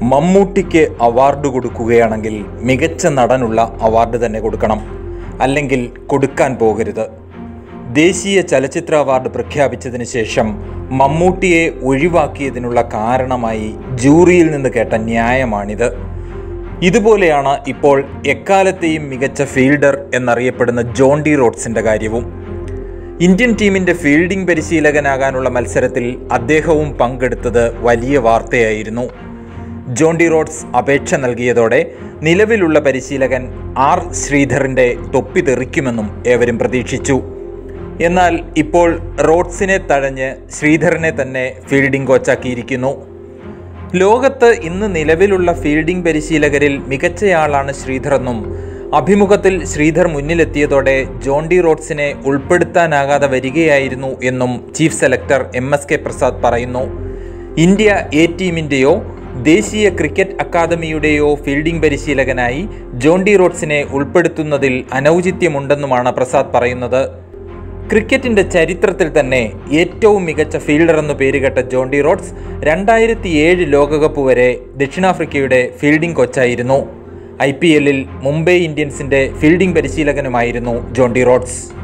മമ്മൂട്ടിക്ക് അവാർഡ് കൊടുക്കുകയാണെങ്കിൽ മികച്ച നടനുള്ള അവാർഡ് തന്നെ കൊടുക്കണം അല്ലെങ്കിൽ കൊടുക്കാൻ പോകരുത് ദേശീയ ചലച്ചിത്ര അവാർഡ് പ്രഖ്യാപിച്ചതിന് ശേഷം മമ്മൂട്ടിയെ ഒഴിവാക്കിയതിനുള്ള കാരണമായി ജൂറിയിൽ നിന്ന് കേട്ട ന്യായമാണിത് ഇതുപോലെയാണ് ഇപ്പോൾ എക്കാലത്തെയും മികച്ച ഫീൽഡർ എന്നറിയപ്പെടുന്ന ജോൺ ഡി റോഡ്സിൻ്റെ കാര്യവും ഇന്ത്യൻ ടീമിൻ്റെ ഫീൽഡിംഗ് പരിശീലകനാകാനുള്ള മത്സരത്തിൽ അദ്ദേഹവും പങ്കെടുത്തത് വലിയ വാർത്തയായിരുന്നു ജോൺ ഡി റോഡ്സ് അപേക്ഷ നൽകിയതോടെ നിലവിലുള്ള പരിശീലകൻ ആർ ശ്രീധറിൻ്റെ തൊപ്പി തെറിക്കുമെന്നും ഏവരും പ്രതീക്ഷിച്ചു എന്നാൽ ഇപ്പോൾ റോഡ്സിനെ തഴഞ്ഞ് ശ്രീധറിനെ തന്നെ ഫീൽഡിംഗ് കോച്ചാക്കിയിരിക്കുന്നു ലോകത്ത് ഇന്ന് നിലവിലുള്ള ഫീൽഡിംഗ് പരിശീലകരിൽ മികച്ചയാളാണ് ശ്രീധറെന്നും അഭിമുഖത്തിൽ ശ്രീധർ മുന്നിലെത്തിയതോടെ ജോൺ ഡി റോഡ്സിനെ ഉൾപ്പെടുത്താനാകാതെ വരികയായിരുന്നു എന്നും chief selector M S K Prasad പറയുന്നു ഇന്ത്യ എ ടീമിൻ്റെയോ ദേശീയ ക്രിക്കറ്റ് അക്കാദമിയുടെയോ ഫീൽഡിംഗ് പരിശീലകനായി ജോൺ ഡി റോഡ്സിനെ ഉൾപ്പെടുത്തുന്നതിൽ അനൗചിത്യമുണ്ടെന്നുമാണ് പ്രസാദ് പറയുന്നത് ക്രിക്കറ്റിന്റെ ചരിത്രത്തിൽ തന്നെ ഏറ്റവും മികച്ച ഫീൽഡർ എന്നു പേരുകെട്ട ജോൺ ഡി റോഡ്സ് രണ്ടായിരത്തി ഏഴ് ലോകകപ്പ് വരെ ദക്ഷിണാഫ്രിക്കയുടെ ഫീൽഡിംഗ് കോച്ചായിരുന്നു ഐ പി എല്ലിൽ മുംബൈ ഇന്ത്യൻസിന്റെ ഫീൽഡിംഗ് പരിശീലകനുമായിരുന്നു ജോൺ ഡി റോഡ്സ്